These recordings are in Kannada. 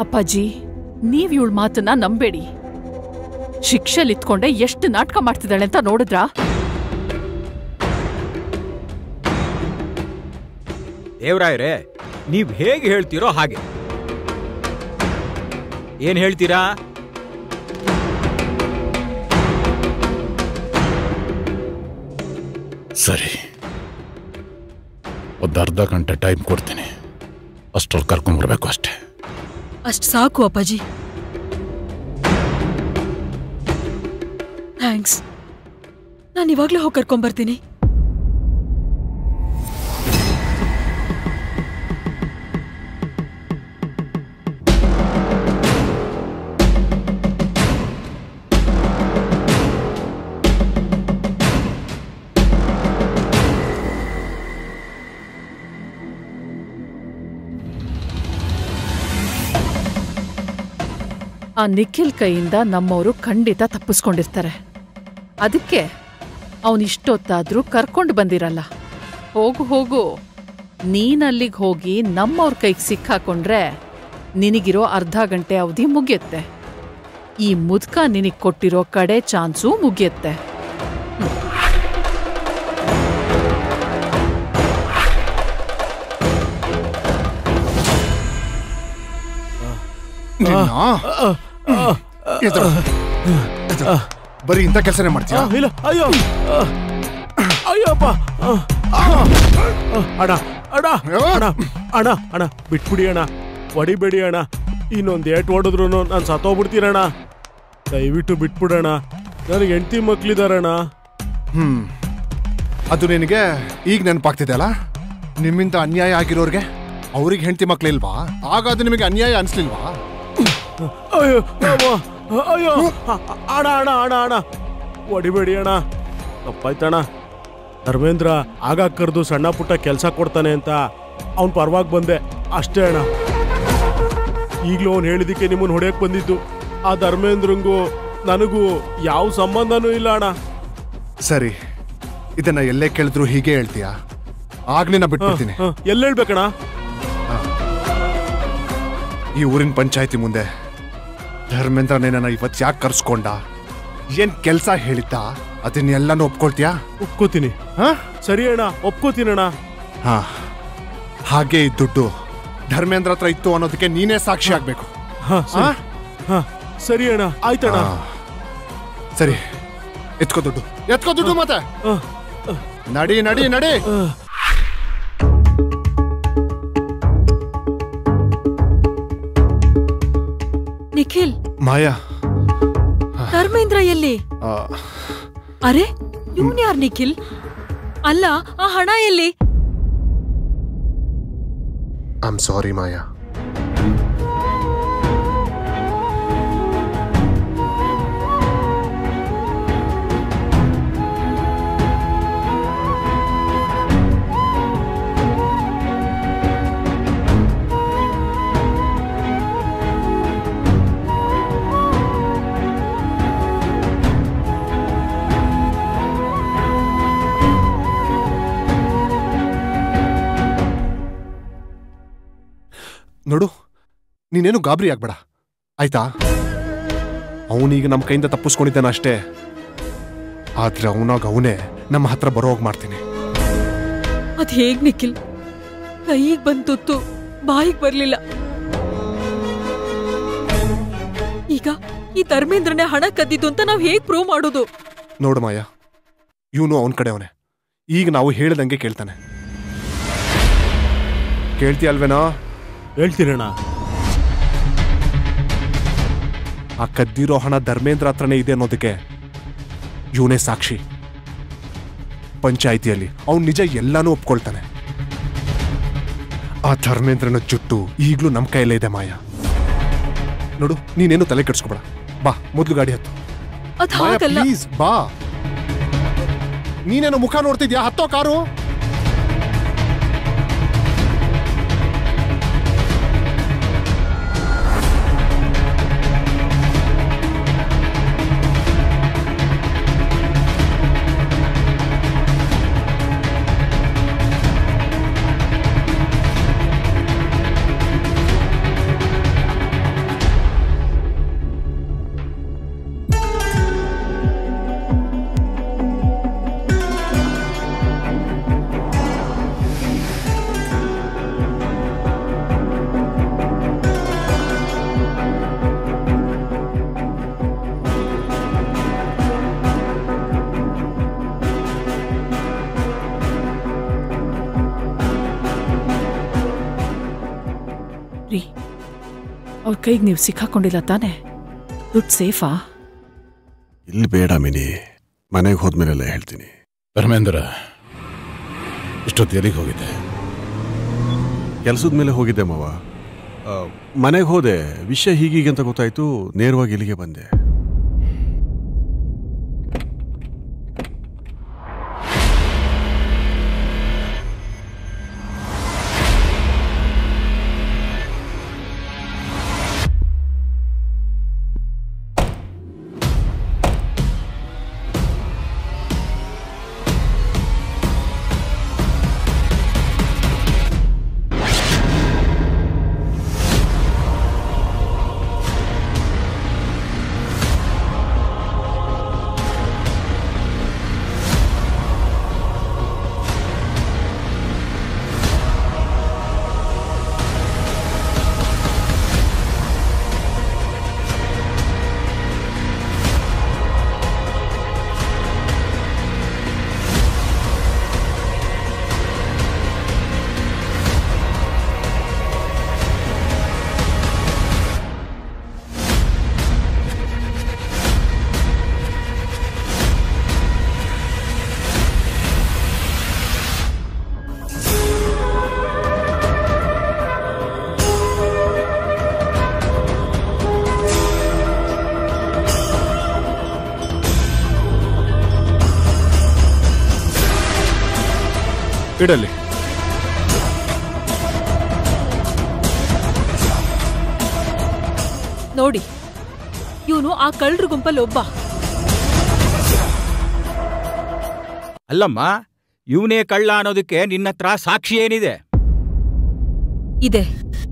ಅಪ್ಪಾಜಿ ನೀವ್ ಇವಳ ಮಾತನ್ನ ನಂಬೇಡಿ ಶಿಕ್ಷೆಲಿತ್ಕೊಂಡೆ ಎಷ್ಟು ನಾಟಕ ಮಾಡ್ತಿದ್ದಾಳೆ ಅಂತ ನೋಡಿದ್ರಾ ದೇವರಾಯರೇ ನೀವ್ ಹೇಗೆ ಹೇಳ್ತೀರೋ ಹಾಗೆ ಏನ್ ಹೇಳ್ತೀರಾ ಸರಿ ಒಂದು ಅರ್ಧ ಗಂಟೆ ಟೈಮ್ ಕೊಡ್ತೀನಿ ಅಷ್ಟ್ರಲ್ಲಿ ಕರ್ಕೊಂಬರ್ಬೇಕು ಅಷ್ಟೇ ಅಷ್ಟ್ ಸಾಕು ಅಪ್ಪಾಜಿ ಥ್ಯಾಂಕ್ಸ್ ನಾನು ಇವಾಗ್ಲೇ ಹೋಗಿ ಕರ್ಕೊಂಬರ್ತೀನಿ ಆ ನಿಖಿಲ್ ಕೈಯಿಂದ ನಮ್ಮವರು ಖಂಡಿತ ತಪ್ಪಿಸ್ಕೊಂಡಿರ್ತಾರೆ ಅದಕ್ಕೆ ಅವನಿಷ್ಟೊತ್ತಾದ್ರೂ ಕರ್ಕೊಂಡು ಬಂದಿರಲ್ಲ ಹೋಗು ಹೋಗು ನೀನಲ್ಲಿಗೆ ಹೋಗಿ ನಮ್ಮವ್ರ ಕೈಗೆ ಸಿಕ್ಕಾಕೊಂಡ್ರೆ ನಿನಗಿರೋ ಅರ್ಧ ಗಂಟೆ ಅವಧಿ ಮುಗಿಯುತ್ತೆ ಈ ಮುದ್ಕ ನಿನಗ್ ಕೊಟ್ಟಿರೋ ಕಡೆ ಚಾನ್ಸು ಮುಗಿಯುತ್ತೆ ಎದ್ರು. ಎದ್ರು. ಬರೀ ಇಂಥ ಕೆಲಸನೇ ಮಾಡ್ತೀಯ ಇಲ್ಲ ಅಯ್ಯೋ ಅಯ್ಯಪ್ಪ ಅಣ್ಣ ಅಣ್ಣ ಅಣ್ಣ ಅಣ್ಣ ಅಣ್ಣ ಬಿಟ್ಬಿಡಿ ಅಣ್ಣ ಹೊಡಿಬೇಡಿ ಅಣ್ಣ ಇನ್ನೊಂದು ಏಟ್ ಹೊಡೆದ್ರು ನಾನು ಸತ್ತೋಗ್ಬಿಡ್ತೀನಣ್ಣ ದಯವಿಟ್ಟು ಬಿಟ್ಬಿಡೋಣ ನನಗೆ ಹೆಂಡತಿ ಮಕ್ಳಿದಾರಣ್ಣ ಹ್ಮ್ ಅದು ನಿನಗೆ ಈಗ ನೆನಪಾಗ್ತಿದೆ ಅಲ್ಲ ನಿಮ್ಮಿಂದ ಅನ್ಯಾಯ ಆಗಿರೋರ್ಗೆ ಅವ್ರಿಗೆ ಹೆಂಡತಿ ಮಕ್ಳಿಲ್ವಾ ಆಗ ಅದು ನಿಮಗೆ ಅನ್ಯಾಯ ಅನ್ಸ್ಲಿಲ್ವಾ ಅಯ್ಯೋ ಅಮ್ಮ, ಅಯ್ಯೋ ಅ- ಅಣ್ಣ ಅಣ್ಣ ಅಣ್ಣ ಅಣ್ಣ ಹೊಡಿಬೇಡಿ ಅಣ್ಣ ತಪ್ಪಾಯ್ತಣ್ಣ ಧರ್ಮೇಂದ್ರ ಆಗ ಕರೆದು ಸಣ್ಣ ಪುಟ್ಟ ಕೆಲಸ ಕೊಡ್ತಾನೆ ಅಂತ ಅವ್ನ ಪರವಾಗಿ ಬಂದೆ ಅಷ್ಟೇ ಅಣ್ಣ ಈಗಲೂ ಅವ್ನು ಹೇಳಿದಕ್ಕೆ ನಿಮ್ಮನ್ನು ಹೊಡೆಯಕ್ಕೆ ಬಂದಿದ್ದು ಆ ಧರ್ಮೇಂದ್ರಂಗೂ ನನಗೂ ಯಾವ ಸಂಬಂಧನೂ ಇಲ್ಲ ಅಣ್ಣ ಸರಿ ಇದನ್ನ ಎಲ್ಲೇ ಕೇಳಿದ್ರು ಹೀಗೆ ಹೇಳ್ತೀಯಾ ಆಗ್ಲಿನ ಬಿಟ್ಬಿಡ್ತೀನಿ ಎಲ್ಲ ಹೇಳ್ಬೇಕಣ್ಣ ಈ ಊರಿನ ಪಂಚಾಯತಿ ಮುಂದೆ ಧರ್ಮೇಂದ್ರನೇ ನನ್ನ ಇವತ್ತು ಯಾಕೆ ಕರ್ಸ್ಕೊಂಡ ಏನ್ ಕೆಲಸ ಹೇಳಿದ್ದ ಅದನ್ನೆಲ್ಲನೂ ಒಪ್ಕೊಳ್ತೀಯಾ ಒಪ್ಕೋತೀನಿ ಸರಿ ಅಣ್ಣ ಒಪ್ಕೋತೀನಿ ಅಣ್ಣ ಹಾ ಹಾಗೆ ಈ ದುಡ್ಡು ಧರ್ಮೇಂದ್ರ ಹತ್ರ ಇತ್ತು ಅನ್ನೋದಕ್ಕೆ ನೀನೇ ಸಾಕ್ಷಿ ಆಗ್ಬೇಕು ಹಾ, ಸರಿ. ಹಾ, ಸರಿ ಅಣ್ಣ ಆಯ್ತಣ್ಣ ಹಾ. ಸರಿ ಎತ್ಕೋ ದುಡ್ಡು ಎತ್ಕೋ ದುಡ್ಡು ಮತ್ತೆ ನಡಿ ನಡಿ ನಡಿ ನಿಖಿಲ್ ಮಾಯಾ ಧರ್ಮೇಂದ್ರ ಎಲ್ಲಿ ಆ, ಅರೆ ಇವನ್ ಯಾರ್ ನಿಖಿಲ್ ಅಲ್ಲ ಆ ಹಣ ಎಲ್ಲಿ ಐ ಆಮ್ ಸಾರಿ ಮಾಯಾ ನೋಡು ನೀನೇನು ಗಾಬರಿ ಆಗ್ಬೇಡ ಆಯ್ತಾ ಅವನೀಗ ನಮ್ಮ ಕೈಯಿಂದ ತಪ್ಪಿಸ್ಕೊಂಡಿದ್ದಾನ ಅಷ್ಟೇ ಆದ್ರೆ ಅವನಾಗ ಅವನೇ ನಮ್ಮ ಹತ್ರ ಬರೋ ಹೋಗ್ ಮಾಡ್ತೀನಿ ಅದ್ ಹೇಗ್ ನಿಖಿಲ್ ಕೈಗ್ ಬಂದ್ ತುತ್ತು ಬಾಯಿಗ್ ಬರ್ಲಿಲ್ಲ ಈಗ ಈ ಧರ್ಮೇಂದ್ರನೇ ಹಣ ಕದ್ದಿದ್ದು ಅಂತ ನಾವ್ ಹೇಗ್ ಪ್ರೂವ್ ಮಾಡೋದು ನೋಡು ಮಾಯ ಇವನು ಅವನ ಕಡೆ ಅವನೇ ಈಗ ನಾವು ಹೇಳ್ದಂಗೆ ಕೇಳ್ತಾನೆ ಕೇಳ್ತೀಯ ಅಲ್ವೇನೋ ಹೇಳ್ತೀರಣ್ಣ ಆ ಕದ್ದಿರೋ ಹಣ ಧರ್ಮೇಂದ್ರ ಹತ್ರನೇ ಇದೆ ಅನ್ನೋದಕ್ಕೆ ಇವನೇ ಸಾಕ್ಷಿ ಪಂಚಾಯಿತಿಯಲ್ಲಿ ಅವ್ನು ನಿಜ ಎಲ್ಲಾನು ಒಪ್ಕೊಳ್ತಾನೆ ಆ ಧರ್ಮೇಂದ್ರನ ಜುಟ್ಟು ಈಗಲೂ ನಮ್ಮ ಕೈಯಲ್ಲೇ ಇದೆ ಮಾಯ ನೋಡು ನೀನೇನು ತಲೆ ಕೆಡ್ಸ್ಕೊಬೇಡ ಬಾ ಮೊದ್ಲು ಗಾಡಿ ಹತ್ತು ಅದ್ ಮಾಯಾ ಹಾಗಲ್ಲ ಪ್ಲೀಸ್ ಬಾ ನೀನೇನು ಮುಖ ನೋಡ್ತಿದ್ಯಾ ಹತ್ತೋ ಕಾರು ಅವ್ರ ಕೈಗೆ ನೀವು ಸಿಕ್ಕಾಕೊಂಡಿಲ್ಲ ತಾನೆ ದುಡ್ಡು ಸೇಫಾ ಇಲ್ಲಿ ಬೇಡ ಮಿನಿ ಮನೆಗೆ ಹೋದ್ಮೇಲೆಲ್ಲ ಹೇಳ್ತೀನಿ ಧರ್ಮೇಂದ್ರ ಇಷ್ಟೊತ್ತು ಎಲ್ಲಿಗೆ ಹೋಗಿದ್ದೆ ಕೆಲಸದ ಮೇಲೆ ಹೋಗಿದ್ದೆ ಮಾವ ಮನೆಗೆ ಹೋದೆ ವಿಷಯ ಹೀಗೀಗೆ ಅಂತ ಗೊತ್ತಾಯ್ತು ನೇರವಾಗಿ ಇಲ್ಲಿಗೆ ಬಂದೆ ಇಡಲ್ಲಿ ನೋಡಿ ಇವನು ಆ ಕಳ್ಳರ ಗುಂಪಲ್ಲಿ ಒಬ್ಬ ಅಲ್ಲಮ್ಮ ಇವನೇ ಕಳ್ಳ ಅನ್ನೋದಕ್ಕೆ ನಿನ್ನ ಹತ್ರ ಸಾಕ್ಷಿ ಏನಿದೆ ಇದೆ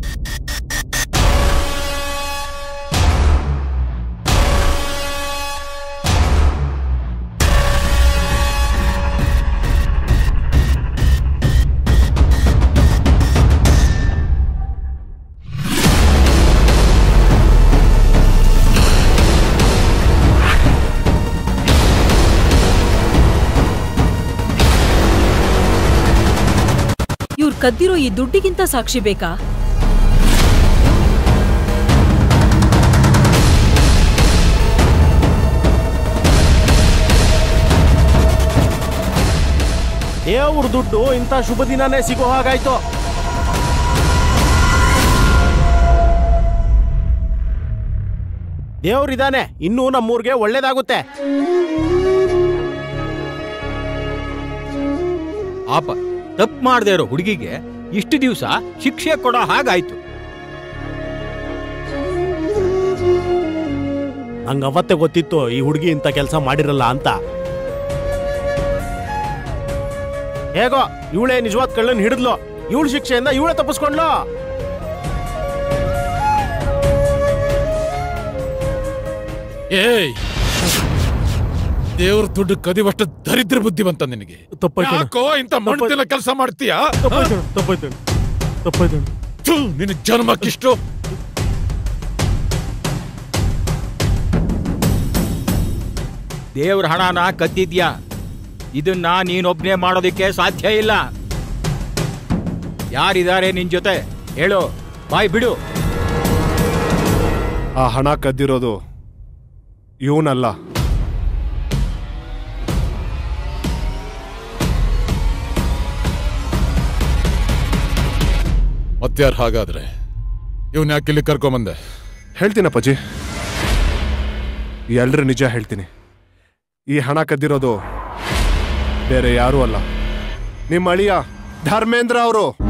ಇವ್ರು ಕದ್ದಿರೋ ಈ ದುಡ್ಡಿಗಿಂತ ಸಾಕ್ಷಿ ಬೇಕಾ ದೇವ್ರ ದುಡ್ಡು ಇಂಥ ಶುಭ ದಿನನೇ ಸಿಗೋ ಹಾಗಾಯ್ತು ದೇವ್ರಿದಾನೆ ಇನ್ನೂ ನಮ್ಮೂರ್ಗೆ ಒಳ್ಳೇದಾಗುತ್ತೆ ಪಾಪ ತಪ್ಪು ಮಾಡದೇ ಇರೋ ಹುಡುಗಿಗೆ ಇಷ್ಟು ದಿವಸ ಶಿಕ್ಷೆ ಕೊಡೋ ಹಾಗಾಯ್ತು ನಂಗೆ ಅವತ್ತೇ ಗೊತ್ತಿತ್ತು ಈ ಹುಡುಗಿ ಇಂಥ ಕೆಲಸ ಮಾಡಿರಲ್ಲ ಅಂತ ಹೇಗೋ ಇವಳೇ ನಿಜವಾದ ಕಳ್ಳನ್ ಹಿಡಿದ್ಲು ಇವಳ ಶಿಕ್ಷೆಯಿಂದ ಇವಳೇ ತಪ್ಪಿಸ್ಕೊಂಡ್ಲು ಏಯ್ ದೇವ್ರ ದುಡ್ಡು ಕದಿವಷ್ಟು ದರಿದ್ರ ಬುದ್ಧಿ ಬಂತ ನಿನಗೆ ತಪ್ಪಾಯ್ತು ಅಣ್ಣ. ಯಾಕೋ ಇಂಥ ಮಣ್ಣತಿನ ಕೆಲಸ ಮಾಡ್ತೀಯಾ ತಪ್ಪಾಯ್ತು ಅಣ್ಣ, ತಪ್ಪಾಯ್ತು ಅಣ್ಣ. ತಪ್ಪಾಯ್ತು ಅಣ್ಣ. ಥು, ನಿನ್ನ ಜನ್ಮಕ್ಕಿಷ್ಟು ದೇವ್ರ ಹಣನ ಕದ್ದಿದ್ಯಾ ಇದನ್ನ ನೀನೊಬ್ನೇ ಮಾಡೋದಕ್ಕೆ ಸಾಧ್ಯ ಇಲ್ಲ ಯಾರಿದ್ದಾರೆ ನಿನ್ ಜೊತೆ ಹೇಳು ಬಾಯ್ ಬಿಡು ಆ ಹಣ ಕದ್ದಿರೋದು ಇವನಲ್ಲ ಮತ್ಯಾರು ಹಾಗಾದ್ರೆ ಇವನ್ ಯಾಕೆ ಇಲ್ಲಿ ಕರ್ಕೊಂಬಂದೆ ಹೇಳ್ತೀನಪ್ಪಾಜಿ ಎಲ್ರ ನಿಜ ಹೇಳ್ತೀನಿ ಈ ಹಣ ಕದ್ದಿರೋದು ಬೇರೆ ಯಾರೂ ಅಲ್ಲ ನಿಮ್ಮ ಅಳಿಯ ಧರ್ಮೇಂದ್ರ ಅವರು